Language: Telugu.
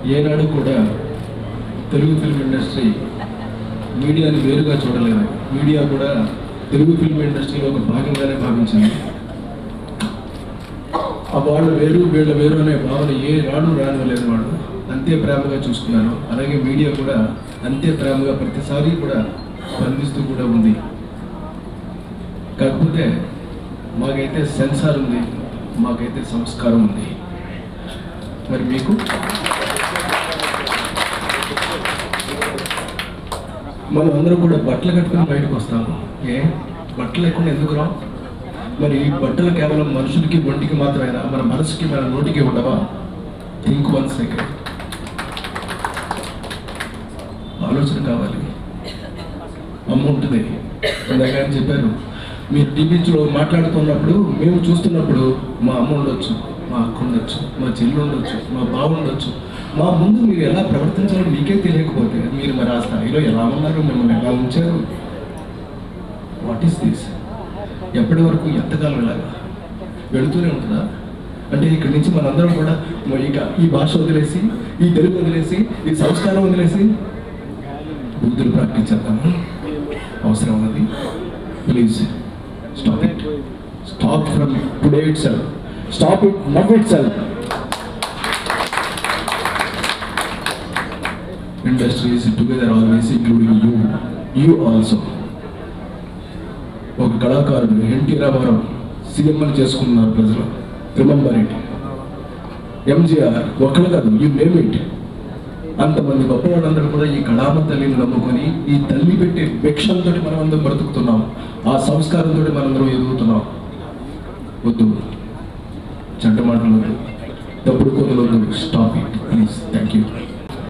ఏనాడు కూడా తెలుగు ఫిల్మ్ ఇండస్ట్రీ మీడియాని వేరుగా చూడలేదు మీడియా కూడా తెలుగు ఫిల్మ్ ఇండస్ట్రీలో ఒక భాగంగానే భావించింది ఆ వాళ్ళు వేరు వీళ్ళ వేరు అనే భావన ఏ రాడు రానివ్వలేదు వాళ్ళు అంతే ప్రేమగా చూసుకున్నారు అలాగే మీడియా కూడా అంతే ప్రేమగా ప్రతిసారి కూడా స్పందిస్తూ కూడా ఉంది కాకపోతే మాకైతే సెన్సార్ ఉంది మాకైతే సంస్కారం ఉంది మరి మీకు మనం అందరం కూడా బట్టలు కట్టుకుని బయటకు వస్తాము ఏ బట్టలు లేకుండా ఎందుకు రావు మరి ఈ బట్టలు కేవలం మనుషులకి ఒంటికి మాత్రమేనా మన మనసుకి మన నోటికి ఉండవా థింక్ వన్ సెకండ్ ఆలోచన కావాలి అమ్మ ఉంటుంది ఇందాక ఆయన చెప్పారు మీరు టీవీలో మాట్లాడుతున్నప్పుడు మేము చూస్తున్నప్పుడు మా అమ్మ ఉండొచ్చు మా అక్క ఉండొచ్చు మా చెల్లి ఉండొచ్చు మా బావ ఉండొచ్చు మా ముందు మీరు ఎలా ప్రవర్తించాలో మీకే తెలియకపోతే మీరు మరి ఆ స్థాయిలో ఎలా ఉన్నారు మిమ్మల్ని ఎలా ఉంచారు వాట్ ఈస్ దిస్ ఎప్పటి వరకు ఎంతకాలం ఇలాగా వెళుతూనే ఉంటుందా అంటే ఇక్కడి నుంచి మనందరం కూడా మ- ఇక ఈ భాష వదిలేసి ఈ తెలుగు వదిలేసి ఈ సంస్కారం వదిలేసి బుద్ధులు ప్రాక్టీస్ చేద్దాము అవసరం ఉన్నది please stop it stop from today itself stop it now itself industries together always including you you also ఒక కళాకారుడు ఎన్టీ రామారావు సీఎం అని చేసుకున్నారు ప్రజలు రిమెంబర్ ఇట్ ఎంజిఆర్ ఒకళ్ళు కాదు యూ నేమ్ ఇట్ అంతమంది గొప్ప వాళ్ళందరూ కూడా ఈ కళామ తల్లిని నమ్ముకొని ఈ తల్లి పెట్టే భిక్షంతో మనం అందరం బ్రతుకుతున్నాం ఆ సంస్కారంతో మనందరం ఎదుగుతున్నాం వద్దు చెడ్డ మాటలు వద్దు తప్పుడు కోతలు వద్దు stop it please thank you